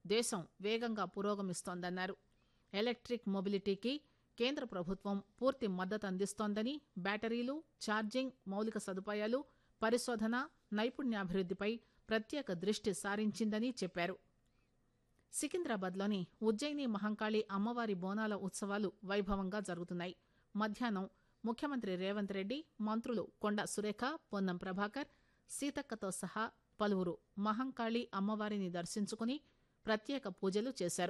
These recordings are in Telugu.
దేశం వేగంగా పురోగమిస్తోందన్నారు ఎలక్ట్రిక్ మొబిలిటీకి కేంద్ర ప్రభుత్వం పూర్తి మద్దతు అందిస్తోందని బ్యాటరీలు ఛార్జింగ్ మౌలిక సదుపాయాలు పరిశోధన నైపుణ్యాభివృద్దిపై ప్రత్యేక దృష్టి సారించిందని చెప్పారు సికింద్రాబాద్లోని ఉజ్జయిని మహంకాళి అమ్మవారి బోనాల ఉత్సవాలు వైభవంగా జరుగుతున్నాయి మధ్యాహ్నం ముఖ్యమంత్రి రేవంత్ రెడ్డి మంత్రులు కొండ సురేఖ పొన్నం ప్రభాకర్ సీతక్కతో సహా పలువురు మహంకాళి అమ్మవారిని దర్శించుకుని ప్రత్యేక పూజలు చేశారు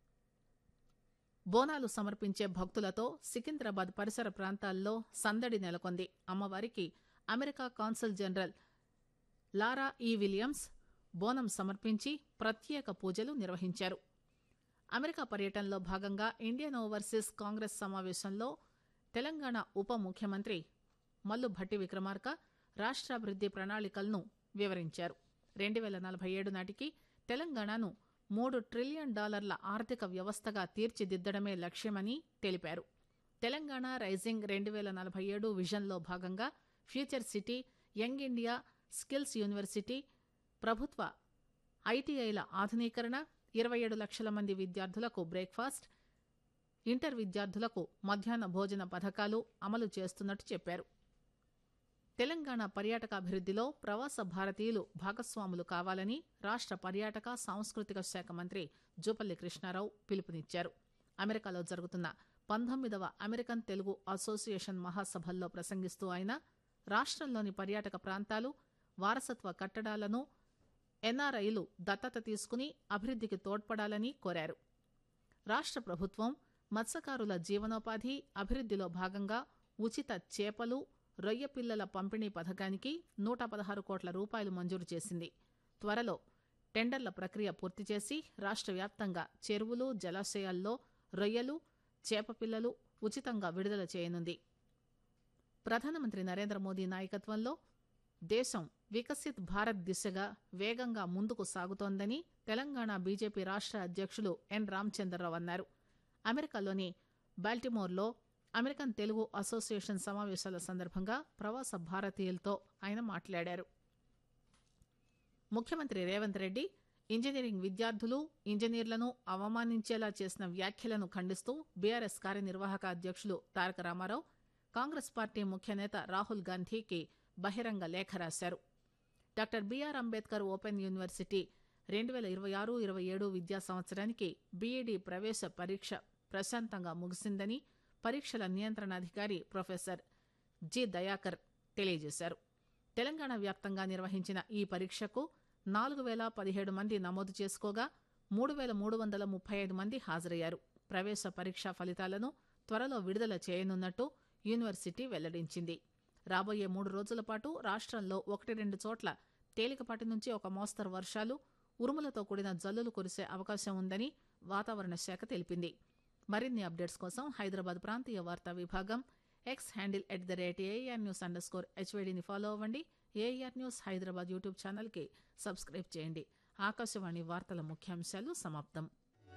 బోనాలు సమర్పించే భక్తులతో సికింద్రాబాద్ పరిసర ప్రాంతాల్లో సందడి నెలకొంది అమ్మవారికి అమెరికా కాన్సుల్ జనరల్ లారా ఈ విలియమ్స్ బోనం సమర్పించి ప్రత్యేక పూజలు నిర్వహించారు అమెరికా పర్యటనలో భాగంగా ఇండియన్ ఓవర్సీస్ కాంగ్రెస్ సమావేశంలో తెలంగాణ ఉప ముఖ్యమంత్రి మల్లు భట్టి విక్రమార్క రాష్ట్రాభివృద్ది ప్రణాళికలను వివరించారు రెండు వేల నలభై ఏడు నాటికి తెలంగాణను మూడు ట్రిలియన్ డాలర్ల ఆర్థిక వ్యవస్థగా తీర్చిదిద్దడమే లక్ష్యమని తెలిపారు తెలంగాణ రైజింగ్ రెండు వేల నలభై ఏడు విజన్లో భాగంగా future city young India skills university ప్రభుత్వ ఐటీఐల ఆధునీకరణ ఇరవై ఏడు లక్షల మంది విద్యార్థులకు బ్రేక్ఫాస్ట్ ఇంటర్ విద్యార్థులకు మధ్యాహ్న భోజన పథకాలు అమలు చేస్తున్నట్టు చెప్పారు తెలంగాణ పర్యాటకాభివృద్దిలో ప్రవాస భారతీయులు భాగస్వాములు కావాలని రాష్ట పర్యాటక సాంస్కృతిక శాఖ మంత్రి జూపల్లి కృష్ణారావు పిలుపునిచ్చారు అమెరికాలో జరుగుతున్న పంతొమ్మిదవ అమెరికన్ తెలుగు అసోసియేషన్ మహాసభల్లో ప్రసంగిస్తూ ఆయన రాష్టంలోని పర్యాటక ప్రాంతాలు వారసత్వ కట్టడాలను ఎన్ఆర్ఐలు దత్తత తీసుకుని అభివృద్దికి తోడ్పడాలని కోరారు రాష్ట ప్రభుత్వం మత్స్యకారుల జీవనోపాధి అభివృద్దిలో భాగంగా ఉచిత చేపలు రొయ్య పిల్లల పంపిణీ పథకానికి నూట పదహారు కోట్ల రూపాయలు మంజూరు చేసింది త్వరలో టెండర్ల ప్రక్రియ పూర్తి చేసి రాష్ట్ర వ్యాప్తంగా చెరువులు జలాశయాల్లో రొయ్యలు చేప పిల్లలు ఉచితంగా విడుదల చేయనుంది ప్రధానమంత్రి నరేంద్ర మోదీ నాయకత్వంలో దేశం వికసిత్ భారత్ దిశగా వేగంగా ముందుకు సాగుతోందని తెలంగాణ బీజేపీ రాష్ట్ర అధ్యక్షులు ఎన్ రామచంద్రరావు అన్నారు అమెరికాలోని బాల్టిమోర్లో అమెరికన్ తెలుగు అసోసియేషన్ సమావేశాల సందర్భంగా ప్రవాస భారతీయులతో ఆయన మాట్లాడారు ముఖ్యమంత్రి రేవంత్ రెడ్డి ఇంజనీరింగ్ విద్యార్థులు ఇంజనీర్లను అవమానించేలా చేసిన వ్యాఖ్యలను ఖండిస్తూ బీఆర్ఎస్ కార్యనిర్వాహక అధ్యక్షులు తారక రామారావు కాంగ్రెస్ పార్టీ ముఖ్య నేత రాహుల్ గాంధీకి బహిరంగ లేఖ రాశారు doctor BR Ambedkar open university రెండు వేల ఇరవై ఆరు ఇరవై ఏడు విద్యా సంవత్సరానికి బీఈడీ ప్రవేశ పరీక్ష ప్రశాంతంగా ముగిసిందని పరీక్షల నియంత్రణాధికారి ప్రొఫెసర్ జి దయాకర్ తెలియజేశారు తెలంగాణ వ్యాప్తంగా నిర్వహించిన ఈ పరీక్షకు నాలుగు వేల పదిహేడు మంది నమోదు చేసుకోగా మూడు వేల మూడు వందల ముప్పై ఐదు మంది హాజరయ్యారు ప్రవేశ పరీక్షా ఫలితాలను త్వరలో విడుదల చేయనున్నట్టు యూనివర్సిటీ వెల్లడించింది రాబోయే మూడు రోజుల పాటు రాష్ట్రంలో ఒకటి రెండు చోట్ల తేలికపాటి నుంచి ఒక మోస్తరు వర్షాలు ఉరుములతో కూడిన జల్లులు కురిసే అవకాశం ఉందని వాతావరణ శాఖ తెలిపింది మరిన్ని అప్డేట్స్ కోసం హైదరాబాద్ ప్రాంతీయ వార్తా విభాగం X handle at the rate AR news underscore హెచ్వేడిని ఫాలో అవ్వండి ఏఆర్ న్యూస్ హైదరాబాద్ యూట్యూబ్ ఛానల్కి సబ్స్క్రైబ్ చేయండి ఆకాశవాణి వార్తల ముఖ్యాంశాలు సమాప్తం